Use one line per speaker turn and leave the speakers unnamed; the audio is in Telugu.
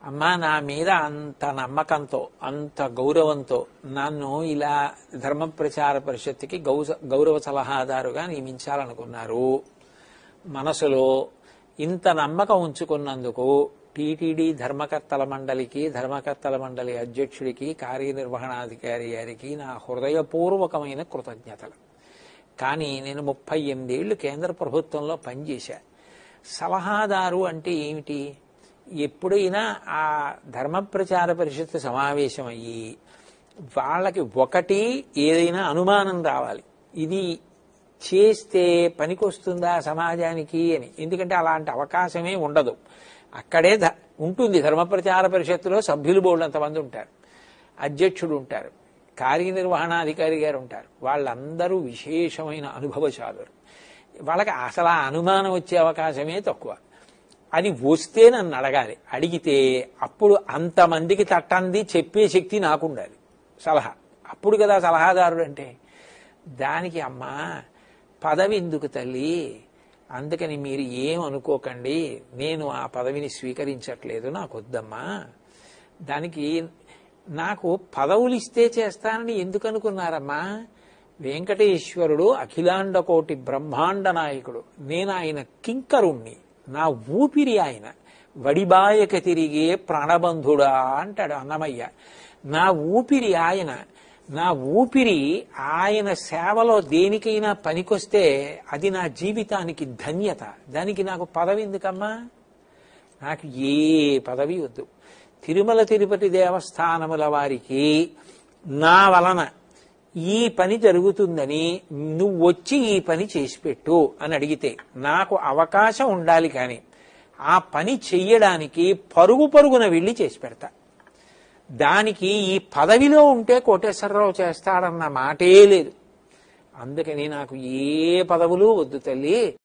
అమ్మా నా మీద అంత నమ్మకంతో అంత గౌరవంతో నన్ను ఇలా ధర్మ ప్రచార పరిషత్తుకి గౌర గౌరవ సలహాదారుగా నియమించాలనుకున్నారు మనసులో ఇంత నమ్మకం ఉంచుకున్నందుకు టీటీడీ ధర్మకర్తల మండలికి ధర్మకర్తల మండలి అధ్యక్షుడికి కార్యనిర్వహణాధికారి గారికి నా హృదయపూర్వకమైన కృతజ్ఞతలు కానీ నేను ముప్పై ఎనిమిదేళ్లు కేంద్ర ప్రభుత్వంలో పనిచేశా సలహాదారు అంటే ఏమిటి ఎప్పుడైనా ఆ ధర్మ ప్రచార పరిషత్ సమావేశం అయ్యి వాళ్ళకి ఒకటి ఏదైనా అనుమానం రావాలి ఇది చేస్తే పనికొస్తుందా సమాజానికి అని ఎందుకంటే అలాంటి అవకాశమే ఉండదు అక్కడే ధ- ఉంటుంది ధర్మ ప్రచార పరిషత్తులో సభ్యులు బోర్డు మంది ఉంటారు అధ్యక్షుడు ఉంటారు కార్యనిర్వహణాధికారి గారు ఉంటారు వాళ్ళందరూ విశేషమైన అనుభవశాలురు వాళ్ళకి అసలు ఆ అనుమానం వచ్చే అవకాశమే తక్కువ అది వస్తే నన్ను అడగాలి అడిగితే అప్పుడు అంతమందికి తట్టంది చెప్పే శక్తి నాకుండాలి సలహా అప్పుడు కదా సలహాదారుడు అంటే దానికి అమ్మా పదవి ఎందుకు తల్లి అందుకని మీరు ఏం అనుకోకండి నేను ఆ పదవిని స్వీకరించట్లేదు నాకు వద్దమ్మా దానికి నాకు పదవులు ఇస్తే చేస్తానని ఎందుకు అనుకున్నారమ్మా వెంకటేశ్వరుడు అఖిలాండ కోటి బ్రహ్మాండ నాయకుడు నేను ఆయన కింకరుణ్ణి నా ఊపిరి ఆయన వడిబాయక తిరిగే ప్రాణబంధుడా అంటాడు అన్నమయ్య నా ఊపిరి ఆయన నా ఊపిరి ఆయన సేవలో దేనికైనా పనికొస్తే అది నా జీవితానికి ధన్యత దానికి నాకు పదవి ఎందుకమ్మా నాకు ఏ పదవి వద్దు తిరుమల తిరుపతి దేవస్థానముల వారికి నా వలన ఈ పని జరుగుతుందని నువ్వు వచ్చి ఈ పని చేసి పెట్టు అని అడిగితే నాకు అవకాశం ఉండాలి కానీ ఆ పని చెయ్యడానికి పరుగు పరుగున వెళ్ళి చేసి పెడతా దానికి ఈ పదవిలో ఉంటే కోటేశ్వరరావు చేస్తాడన్న మాటే లేదు అందుకని నాకు ఏ పదవులు వద్దు తల్లి